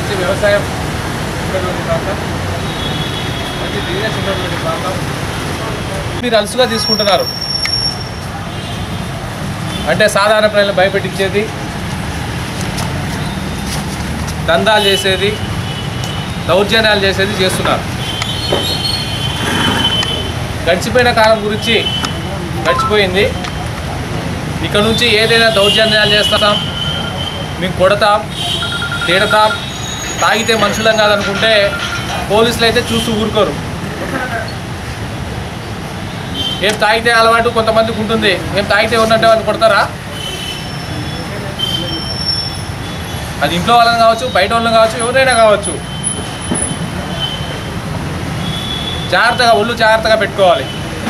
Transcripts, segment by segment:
మంచి వ్యవసాయం ఉన్నటువంటి ప్రాంతం మంచి బిజినెస్ ఉన్నటువంటి ప్రాంతం మీరు అలసుగా తీసుకుంటున్నారు అంటే సాధారణ ప్రజలను భయపెట్టించేది దందాలు చేసేది దౌర్జన్యాలు చేసేది చేస్తున్నారు గడిచిపోయిన కాలం గురించి గడిచిపోయింది ఇక నుంచి ఏదైనా దౌర్జన్యాలు చేస్తాం మేము కొడతాం తిడతాం తాగితే మనుషులం కాదనుకుంటే పోలీసులు అయితే చూస్తూ ఊరుకోరు ఏం తాగితే అలవాటు కొంతమందికి ఉంటుంది ఏం తాగితే ఉన్నట్టే వాళ్ళు కొడతారా అది ఇంట్లో వాళ్ళని కావచ్చు బయట వాళ్ళని కావచ్చు ఎవరైనా కావచ్చు జాగ్రత్తగా ఒళ్ళు జాగ్రత్తగా పెట్టుకోవాలి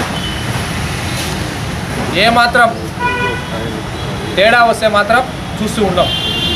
ఏమాత్రం తేడా వస్తే మాత్రం చూస్తూ ఉండం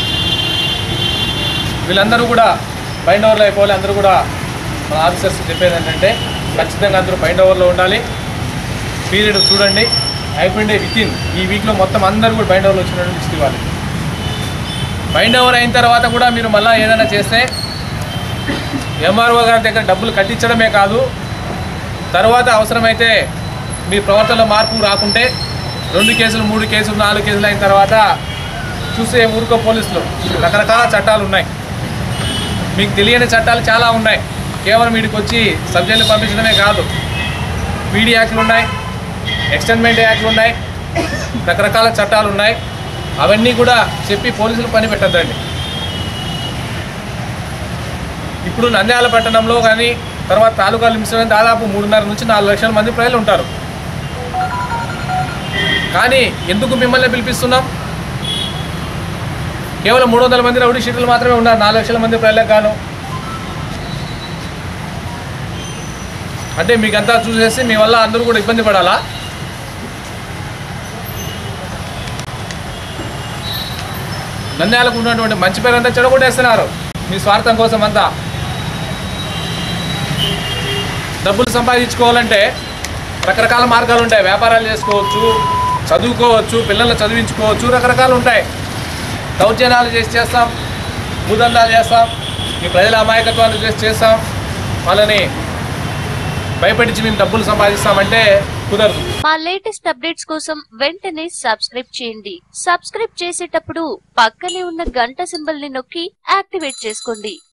వీళ్ళందరూ కూడా బైండ్ ఓవర్లో అయిపోవాలి అందరూ కూడా మన ఆఫీసర్స్ చెప్పేది ఏంటంటే ఖచ్చితంగా అందరూ బైండ్ ఓవర్లో ఉండాలి పీరియడ్ చూడండి అయిపోయిండే విత్ ఇన్ ఈ వీక్లో మొత్తం అందరూ కూడా బైండ్ ఓవర్లో వచ్చినట్టు లిస్ట్ ఇవ్వాలి బైండ్ ఓవర్ అయిన తర్వాత కూడా మీరు మళ్ళీ ఏదైనా చేస్తే ఎంఆర్ఓ గారి దగ్గర డబ్బులు కట్టించడమే కాదు తర్వాత అవసరమైతే మీ ప్రవర్తనలో మార్పు రాకుంటే రెండు కేసులు మూడు కేసులు నాలుగు కేసులు అయిన తర్వాత చూసే ఊరుకో పోలీసులు రకరకాల చట్టాలు ఉన్నాయి మీకు తెలియని చట్టాలు చాలా ఉన్నాయి కేవలం వీడికి వచ్చి సబ్జెక్టులు పంపించడమే కాదు పీడీ యాక్ట్లు ఉన్నాయి ఎక్స్టెన్మెంట్ యాక్ట్లు ఉన్నాయి రకరకాల చట్టాలు ఉన్నాయి అవన్నీ కూడా చెప్పి పోలీసులు పని పెట్టద్దండి ఇప్పుడు నంద్యాల పట్టణంలో కానీ తర్వాత తాలూకా లిమిట్స్ దాదాపు మూడున్నర నుంచి నాలుగు లక్షల మంది ప్రజలు ఉంటారు కానీ ఎందుకు మిమ్మల్ని పిలిపిస్తున్నాం కేవలం మూడు వందల మంది రౌడీ షీట్లు మాత్రమే ఉన్నారు నాలుగు లక్షల మంది ప్రజలకు గాను అంటే మీకంతా చూసేసి మీ వల్ల అందరూ కూడా ఇబ్బంది పడాలా నంద్యాలకు ఉన్నటువంటి మంచి పేరు అంతా చెడగొట్టేస్తున్నారు మీ స్వార్థం కోసం అంతా డబ్బులు సంపాదించుకోవాలంటే రకరకాల మార్గాలు ఉంటాయి వ్యాపారాలు చేసుకోవచ్చు చదువుకోవచ్చు పిల్లల్ని చదివించుకోవచ్చు రకరకాలు ఉంటాయి దౌర్జన్యాలు చేసి చేస్తాం భూదందాలు చేస్తాం ఈ ప్రజల అమాయకత్వాలు చేసి చేస్తాం వాళ్ళని భయపెట్టించి మేము డబ్బులు సంపాదిస్తామంటే కుదరదు మా లేటెస్ట్ అప్డేట్స్ కోసం వెంటనే సబ్స్క్రైబ్ చేయండి సబ్స్క్రైబ్ చేసేటప్పుడు పక్కనే ఉన్న గంట సింబల్ ని నొక్కి యాక్టివేట్ చేసుకోండి